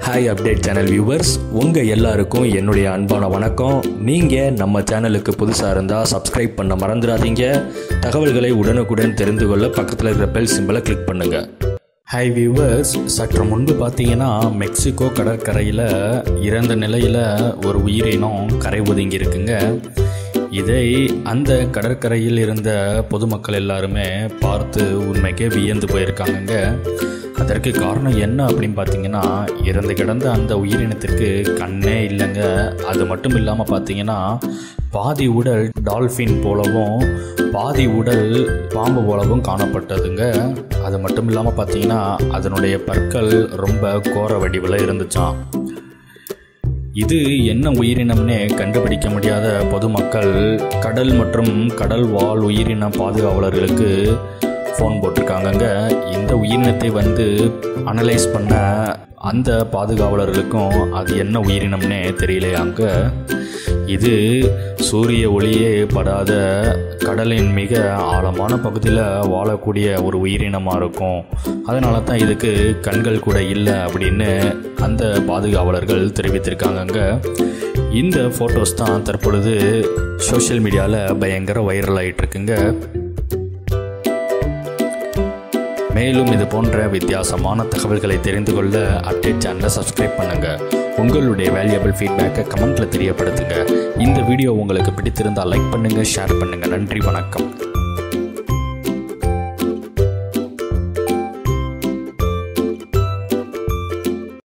hi update channel viewers உங்கள் எல்லாருக்கும் என்னுடைய அன்பான வணக்கம் நீங்கள் நம்ம சேனலுக்கு புதுசாக இருந்தால் சப்ஸ்கிரைப் பண்ண மறந்துடாதீங்க தகவல்களை உடனுக்குடன் தெரிந்து கொள்ள பக்கத்தில் இருக்கிற பெல் சிம்பிளை கிளிக் பண்ணுங்கள் ஹாய் வியூவர்ஸ் சற்று முன்பு பார்த்தீங்கன்னா மெக்சிகோ கடற்கரையில் இறந்த நிலையில் ஒரு உயிரினம் கரை ஒதுங்கி இருக்குங்க இதை அந்த கடற்கரையில் இருந்த பொதுமக்கள் எல்லாருமே பார்த்து உண்மைக்கே வியந்து போயிருக்காங்கங்க அதற்கு காரணம் என்ன அப்படின்னு பார்த்தீங்கன்னா இறந்து கிடந்த அந்த உயிரினத்திற்கு கண்ணே இல்லைங்க அது மட்டும் இல்லாமல் பார்த்தீங்கன்னா பாதி உடல் டால்ஃபின் போலவும் பாதி உடல் பாம்பு போலவும் காணப்பட்டதுங்க அது மட்டும் இல்லாமல் பார்த்தீங்கன்னா அதனுடைய பற்கள் ரொம்ப கோர வடிவில் இருந்துச்சாம் இது என்ன உயிரினம்னே கண்டுபிடிக்க முடியாத பொதுமக்கள் கடல் மற்றும் கடல் வாழ் உயிரின பாதுகாவலர்களுக்கு ஃபோன் போட்டிருக்காங்கங்க இந்த உயிரினத்தை வந்து அனலைஸ் பண்ண அந்த பாதுகாவலர்களுக்கும் அது என்ன உயிரினம்னே தெரியலையாங்க இது சூரிய ஒளியே படாத கடலின் மிக ஆழமான பகுதியில் வாழக்கூடிய ஒரு உயிரினமாக இருக்கும் அதனால தான் இதுக்கு கண்கள் கூட இல்லை அப்படின்னு அந்த பாதுகாவலர்கள் தெரிவித்திருக்காங்கங்க இந்த ஃபோட்டோஸ் தான் தற்பொழுது சோஷியல் மீடியாவில் பயங்கர வைரல் ஆகிட்டு இருக்குங்க மேலும் இது போன்ற வித்தியாசமான தகவல்களை தெரிந்து கொள்ள அப்டேட் சேனலை சப்ஸ்கிரைப் பண்ணுங்கள் உங்களுடைய வேல்யூபிள் ஃபீட்பேக்கை கமெண்ட்டில் தெரியப்படுத்துங்க இந்த வீடியோ உங்களுக்கு பிடித்திருந்தால் லைக் பண்ணுங்கள் ஷேர் பண்ணுங்கள் நன்றி வணக்கம்